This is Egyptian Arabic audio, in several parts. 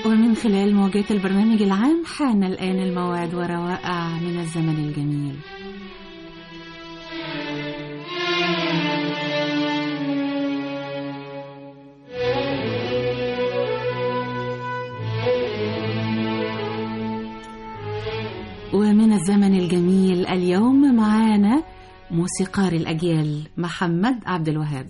ومن خلال موجات البرنامج العام حان الآن الموعد وروائع من الزمن الجميل ومن الزمن الجميل اليوم معانا موسيقار الأجيال محمد عبد الوهاب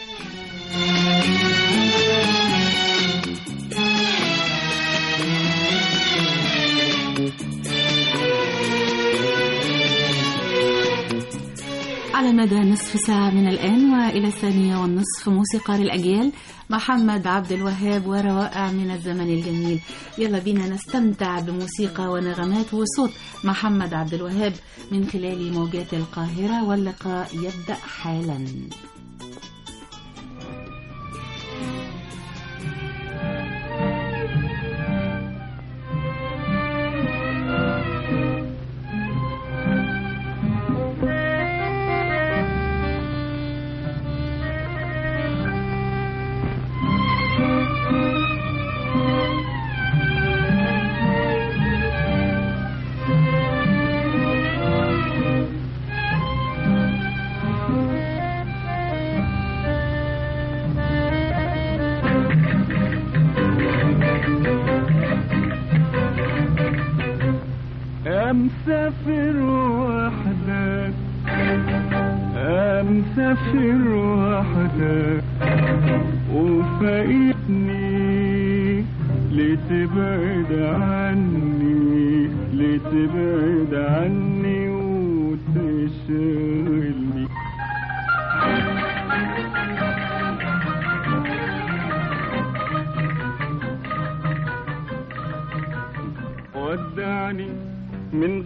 على مدى نصف ساعة من الآن وإلى الثانية والنصف موسيقار الأجيال محمد عبد الوهاب وروائع من الزمن الجميل يلا بينا نستمتع بموسيقى ونغمات وصوت محمد عبد الوهاب من خلال موجات القاهرة واللقاء يبدأ حالا مسافر وحدك مسافر وحدك وفايتني لتبعد عني لتبعد عني وتشغلني ودعني من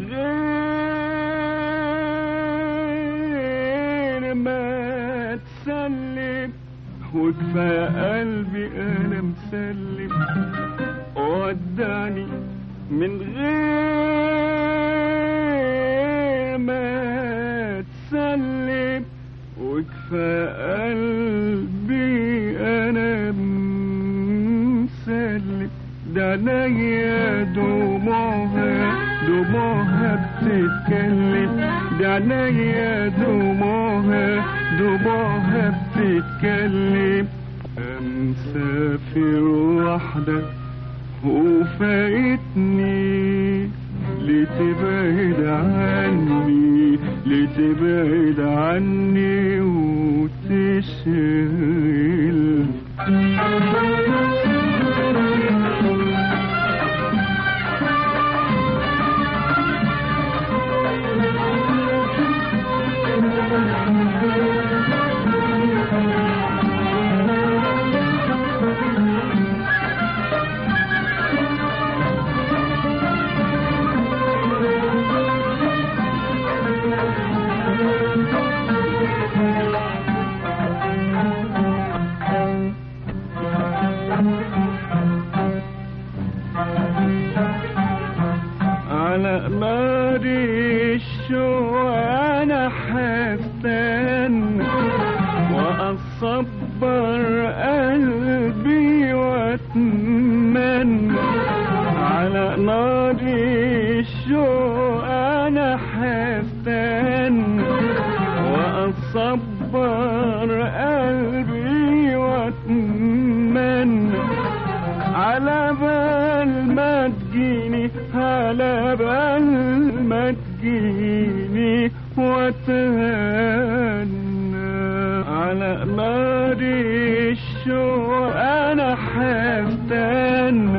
غير ما تسلم وكفاية قلبي انا مسلم ودعني من غير ما تسلم وكفاية قلبي انا مسلم ده عينيا دموعها دموعها بتتكلم ده عينيا دموعها دموعها بتتكلم مسافر وحدك وفايتني لتبعد عني لتبعد عني وتشغل على نار الشوق انا حستنى واصبر قلبي واتمنى على نار الشوق انا حستنى واصبر قلبي واتمنى على بال ما تجيني على بال ما تجيني واتهنى على نار الشوق انا حستنى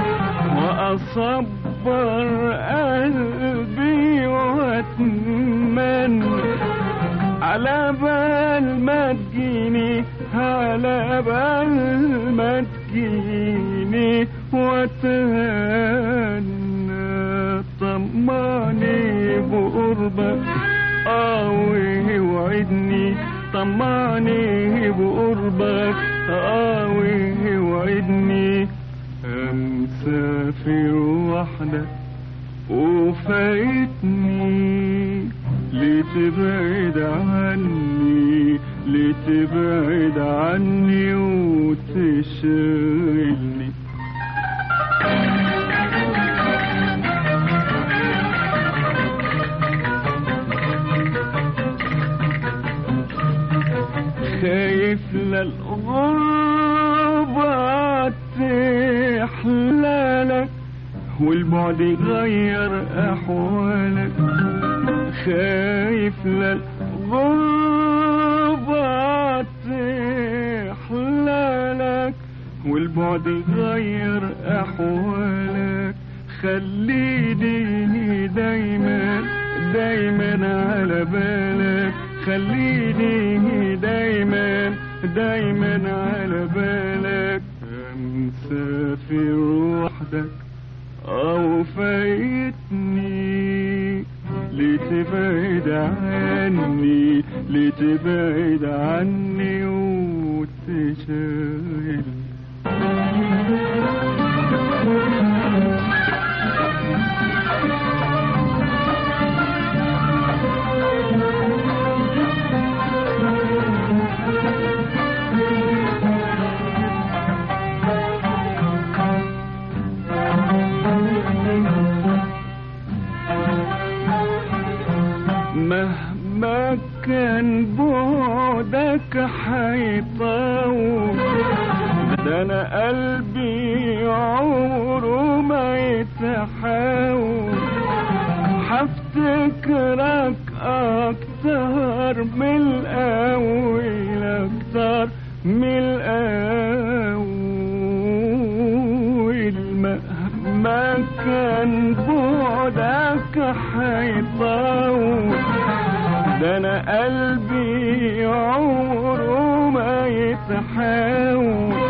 واصبر قلبي واتمنى على بال ما تجيني على بال ما تجيني واتهنى طمعني بقربك آوي وعدني طمعني بقربك آوي وعدني مسافر وحدك وفايتني لتبعد عني لتبعد عني وتشغلني والبعد يغير أحوالك خايف للغربة تحلالك والبعد يغير أحوالك خليني دايما دايما على بالك خليني دايما دايما على بالك مسافر وحدك أو فايتني لتبعد عني لتبعد عني وتشغل مهما كان بعدك حيطول ده انا قلبي عمره ما يتحاول حفتكرك اكتر من الاول اكتر من الاول مهما كان بعدك حيطول ده انا قلبي عمره ما يتحاول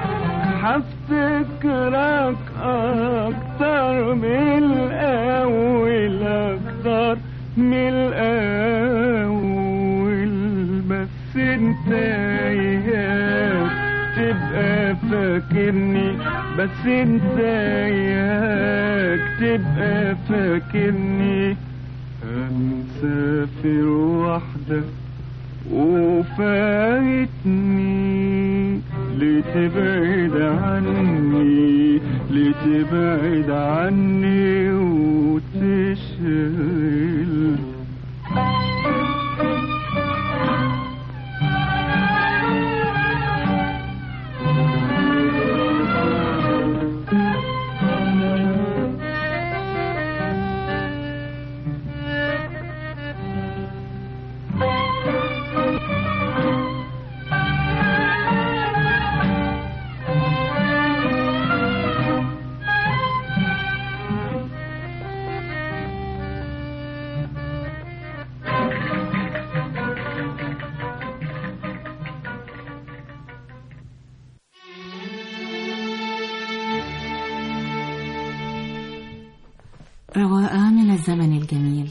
حفتكرك اكتر من الاول اكتر من الاول بس انت ياك تبقى فاكرني بس انت ياك تبقى فاكرني مسافر وحدك وفايتني لتبعد عني لتبعد عني وتشغل رواء من الزمن الجميل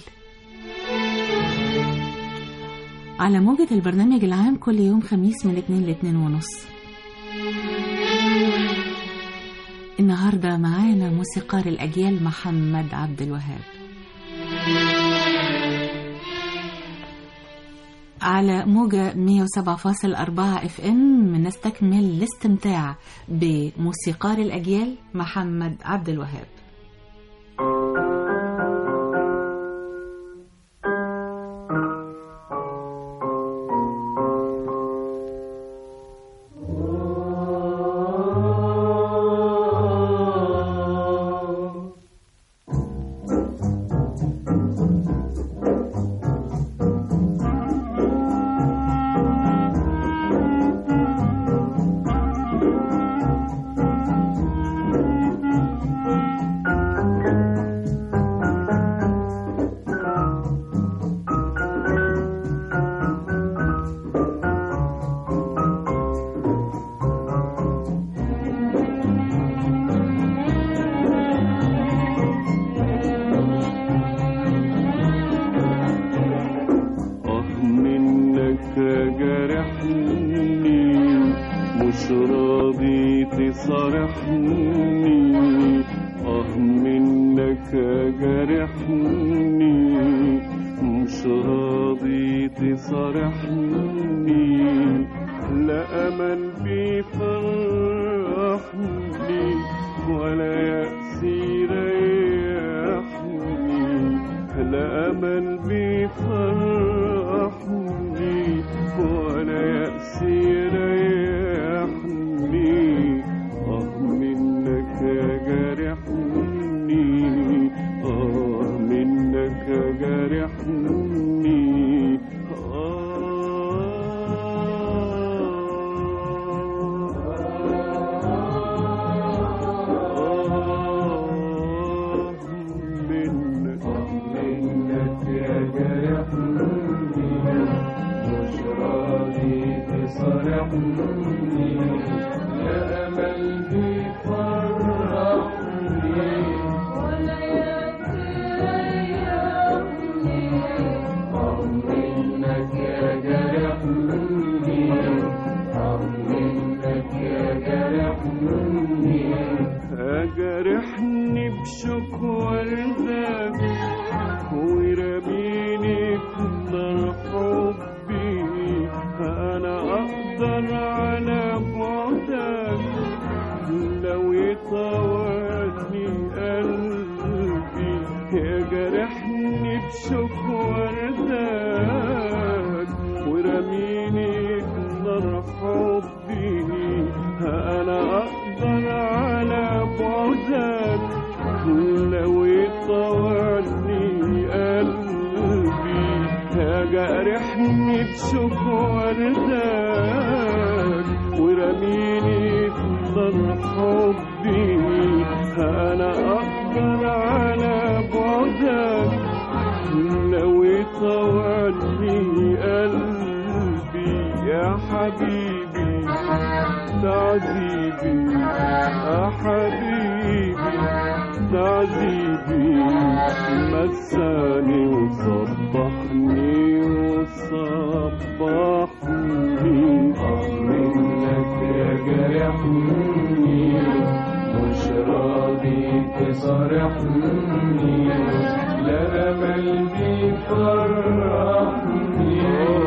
على موجة البرنامج العام كل يوم خميس من اتنين لاتنين ونص النهاردة معانا موسيقار الأجيال محمد عبد الوهاب على موجة 107.4 اف ام نستكمل الاستمتاع بموسيقار الأجيال محمد عبد الوهاب آه منك جرحني مش راضي تصارحني آه منك جرحني مش راضي تصارحني لا أمل بيفرحني ولا يأس يريحني لا أمل بيفرحني ولا يأس يريحني آه منك جرحني بشوك وردك ورميني في نار حبي ها انا اقدر على بعدك لو يطوعني قلبي يا جارحني بشوك وردك ورميني في نار حبي ها انا اقدر على بعدك لو يطوعني قلبي يا حبيبي تعذيبي يا حبيبي تعذيبي مساني وصبحني وصبحني منك يا جرحني مش راضي تصارحني لا امل بيفرحني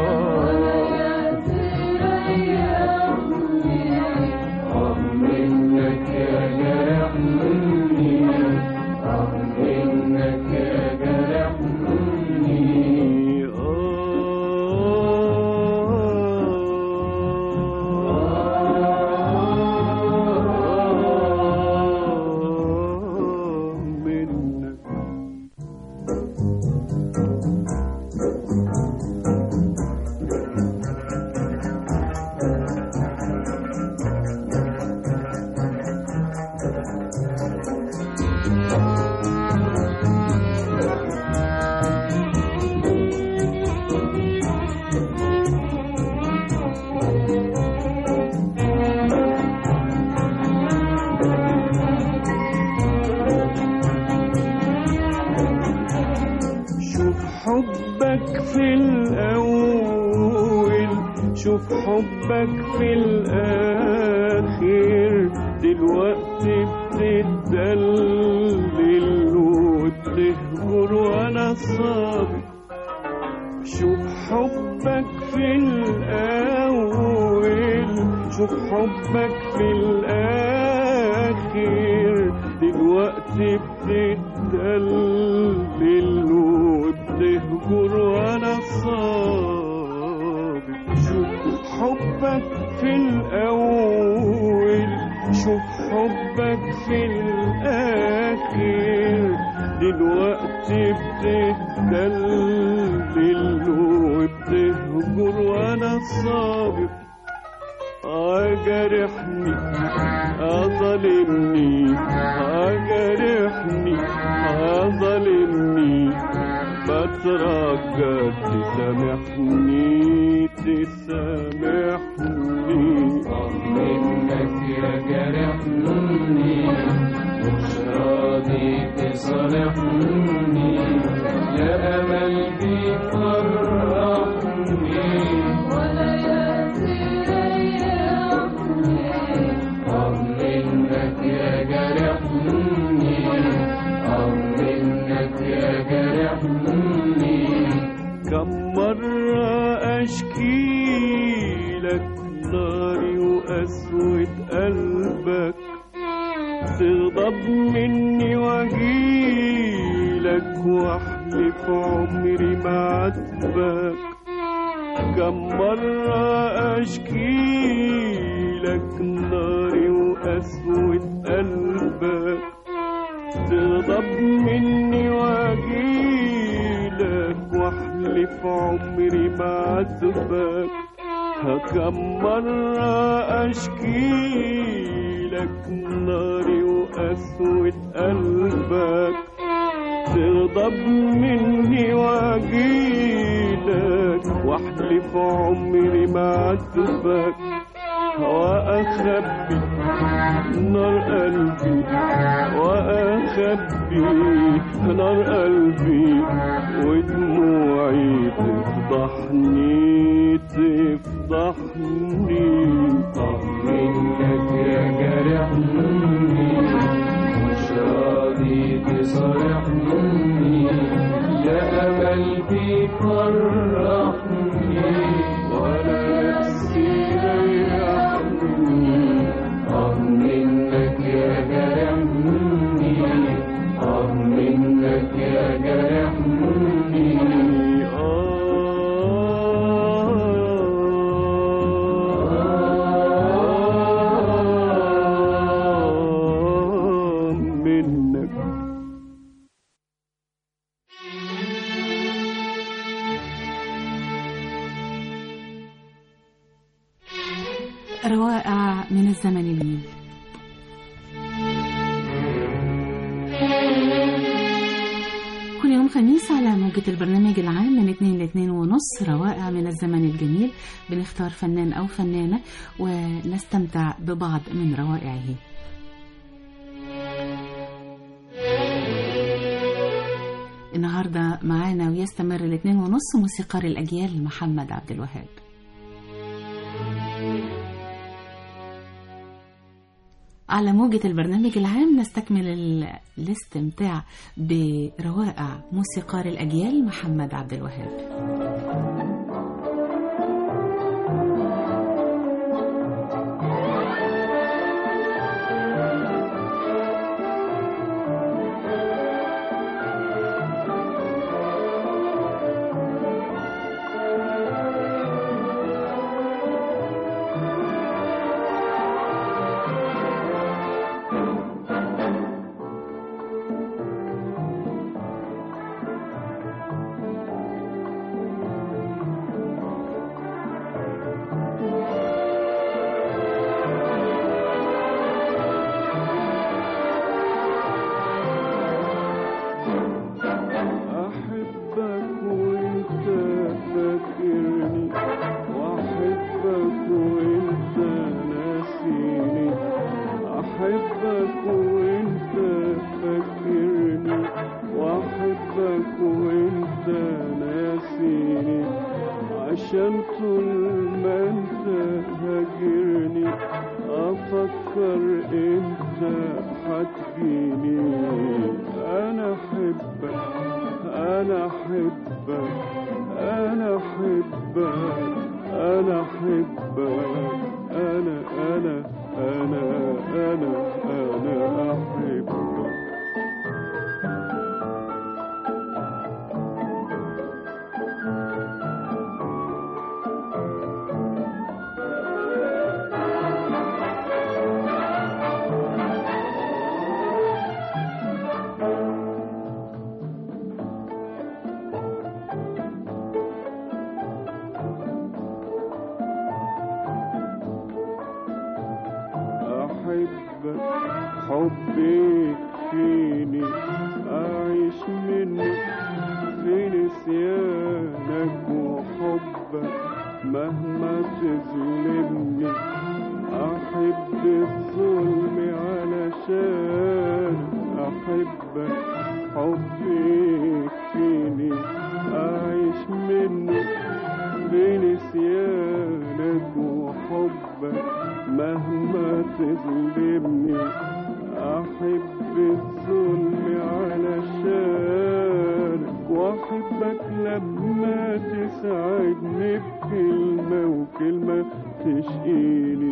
آه منك يا جرحني آه منك يا جرحني منك شوف حبك في الأول شوف حبك في الآخر دلوقتي بتدلل وتهجر وأنا صابر شوف حبك في الأول شوف حبك في الآخر دلوقتي بتدلل وتهجر وأنا صابر شوف حبك في الأول شوف حبك في الآخر دلوقتي بتدلل وبتهجر وأنا صابر أجرحني أظلمني أجرحني أظلمني بترجى تسامحني تسامحني منك يا جرحني مش راضي تصالحني يا امل بيفرحني آه منك يا جرحني آه منك يا جرحني كم مرة أشكي لك ناري وقسوة قلبك تغضب مني واجيلك واحلف عمري ما عاتبك كم مرة أشكي لك ناري وقسوة قلبك تغضب مني واجيلك واحلف عمري ما عاتبك كم مرة أشكي لك ناري وقسوة قلبك تغضب مني واجيلك واحلف عمري ما عاتبك وأخبي نار قلبي وأخبي نار قلبي ودموعي تفضحني تفضحني آه منك يا جرحني مش راضي تصارحني يا أمل بيفرحني ولا نفسي ريحني آه منك يا جرحني آه منك يا جرحني منك روائع من الزمن الجميل كل يوم خميس على موجة البرنامج العام من 2 ل 2 ونص روائع من الزمن الجميل بنختار فنان أو فنانة ونستمتع ببعض من روائعه النهاردة معانا ويستمر الاثنين ونص موسيقار الأجيال محمد عبد الوهاب على موجة البرنامج العام نستكمل ال- الاستمتاع بروائع موسيقار الأجيال محمد عبد الوهاب أحبك وأنت فاكرني وأحبك وأنت ناسيني أحبك وأنت فاكرني وأحبك وأنت ناسيني عشان طول ما أنت هاجرني أفكر أنت هتجيني أنا أحبك أنا أحبك أنا أحبك أنا أحبك أنا أنا أنا أنا أنا أحبك أحبك حبي فيني أعيش منك في نسيانك وحبك مهما تظلمني أحب الظلم علشان أحبك حبي فيني أعيش منك بنسيانك وحبك مهما تظلمني أحب الظلم علشانك وأحبك لما تسعدني بكلمة وكلمة تشقيني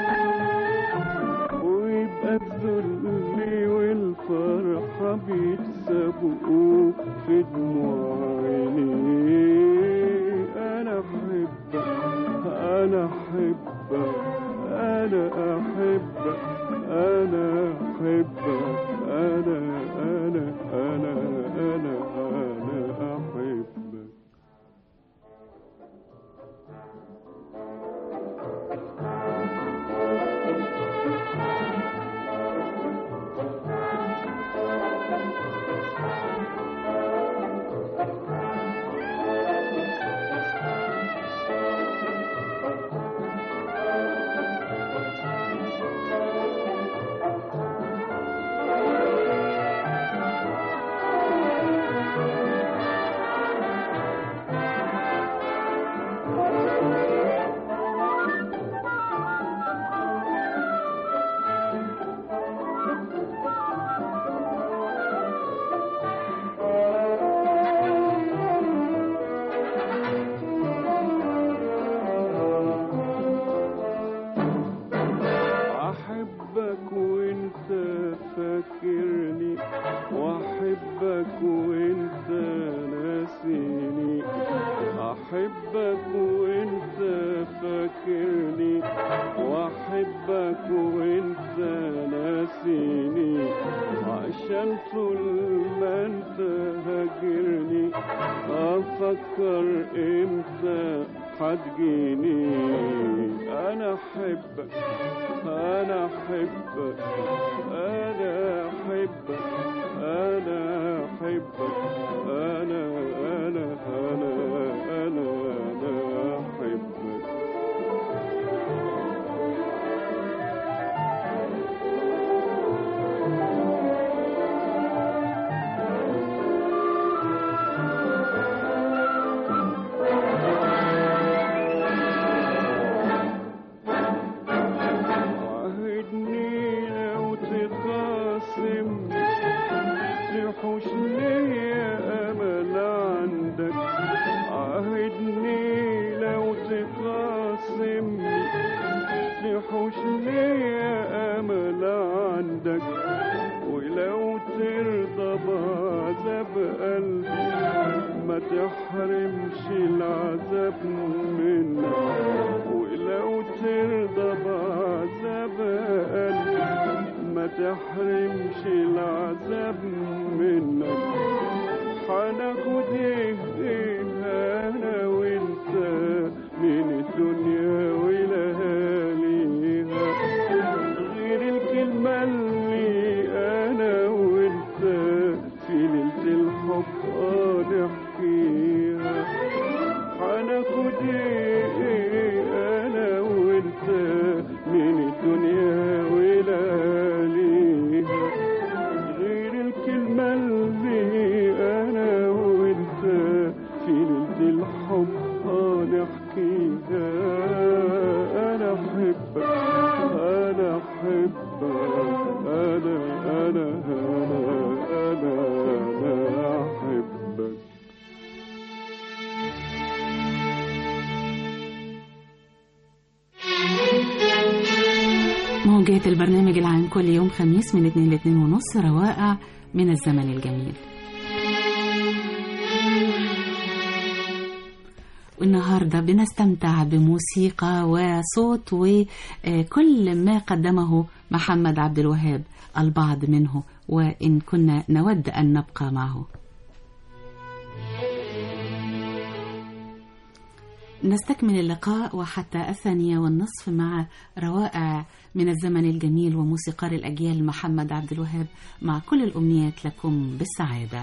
ويبقى الذل والفرحة بيتسابقوا في دموع عيني أنا أحبك أنا أحبك أنا أحبك أنا أحبك أنا أنا أنا أنا أنا أحبك أحبك وأنت فاكرني وأحبك وأنت ناسيني أحبك وأنت فاكرني وأحبك وأنت ناسيني عشان طول ما انت هاجرني افكر امتى هتجيني انا احبك انا احبك انا احبك انا احبك انا انا انا انا انا احبك عهدني لو تخاصم تحوش ليا امل عندك عهدني لو تخاصم تحوش ليا امل عندك ولو ترضى بعذاب قلبي ما تحرمش العذاب منك ولو ترضى بعذاب قلبي ما تحرمش العذاب منك هناخد ايه إيه انا وانت من الدنيا ولياليها غير الكلمة اللي انا وانت في ليلة الحب اه نحكيها هناخد ايه انا وانت من الدنيا ولياليها غير الكلمة اللي انا وانت في ليلة الحب اه نحكيها انا احبك انا احبك انا انا انا انا انا احبك موجات البرنامج العام كل يوم خميس من 2 ل 2 ونص روائع من الزمن الجميل والنهاردة بنستمتع بموسيقى وصوت وكل ما قدمه محمد عبد الوهاب البعض منه وإن كنا نود أن نبقى معه نستكمل اللقاء وحتى الثانية والنصف مع روائع من الزمن الجميل وموسيقار الأجيال محمد عبد الوهاب مع كل الأمنيات لكم بالسعادة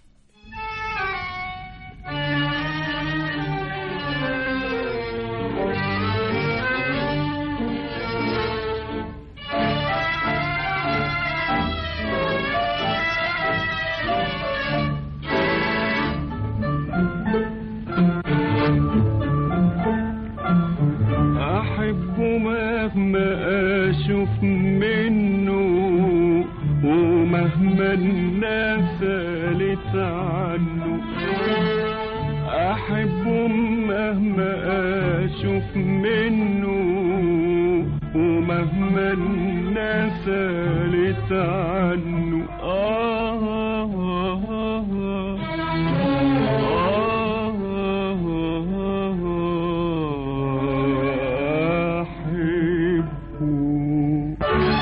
أحبه مهما أشوف منه ومهما الناس قالت عنه أحبه مهما أشوف منه ومهما الناس قالت عنه آه آه آه آه أحبه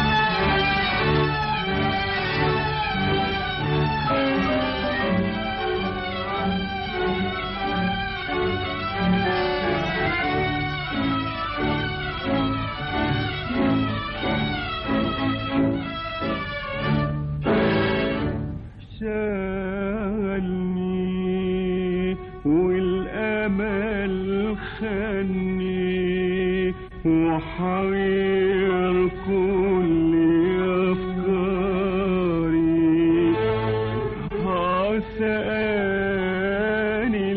شغلني والامل خاني وحير كل افكاري عساني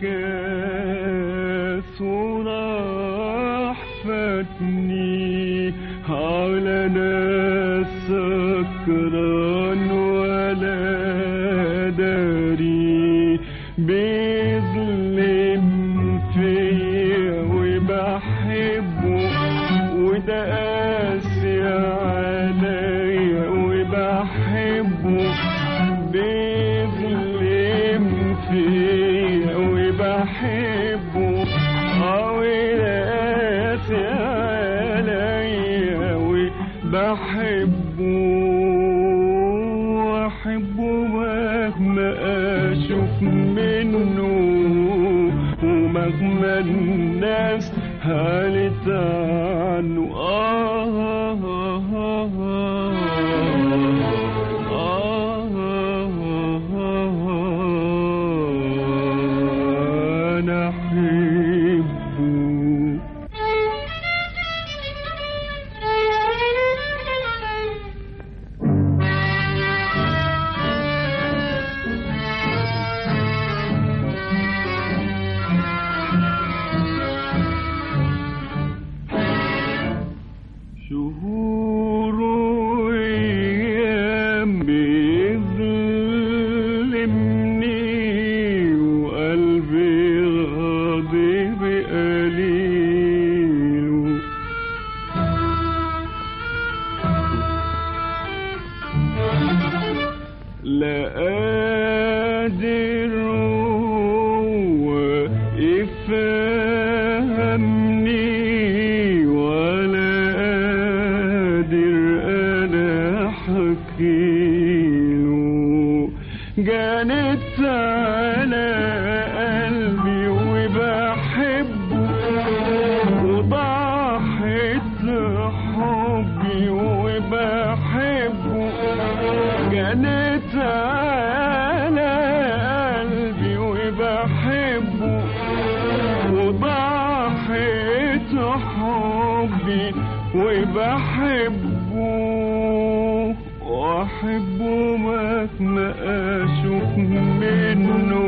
الكاس وراح فاتني على ناس سكران ولا داري بيظلم فيا وبحبه وده قاسي عليا وبحبه بيظلم فيا وبحبه قوي قاسي عليا وبحبه واحبه مهما اشوف منه ومهما الناس هالت عنه آه آه آه آه أنا أحبه شهور وأيام بيظلمني وقلبي غاضب قليل لا قادر هو يفهمني ولا قادر انا احكيله جانت على قلبي وبحبه وضحت حبي وبحبه جنت على قلبي وبحبه وضحت حبي وبحبه واحبه مهما اشوف منه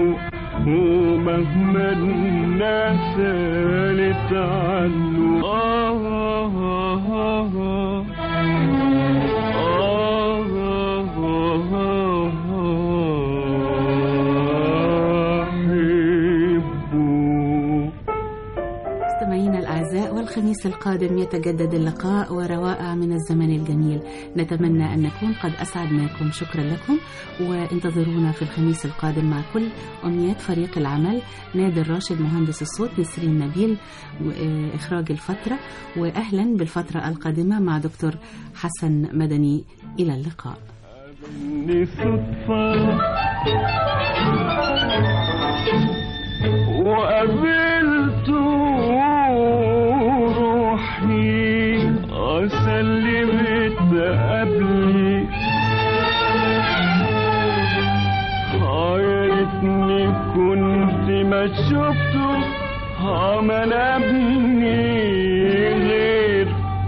ومهما الناس قالت عنه آه آه آه آه أحبه مستمعينا الأعزاء والخميس القادم يتجدد اللقاء وروائع من الزمن الجميل نتمنى أن نكون قد أسعدناكم شكرا لكم وانتظرونا في الخميس القادم مع كل أمنيات فريق العمل نادر راشد مهندس الصوت نسرين نبيل وإخراج الفترة وأهلا بالفترة القادمة مع دكتور حسن مدني إلى اللقاء إني صدفة وقابلته روحي سلمت قبلي خيرتني كنت ما شفته عمل ابني غير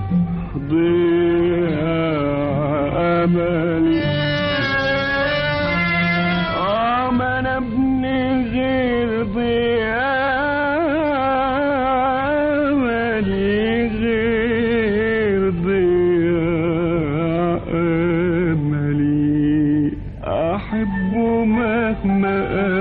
ضياع املي اه ما انا ابني غير ضياع املي غير ضياع املي احبه مهما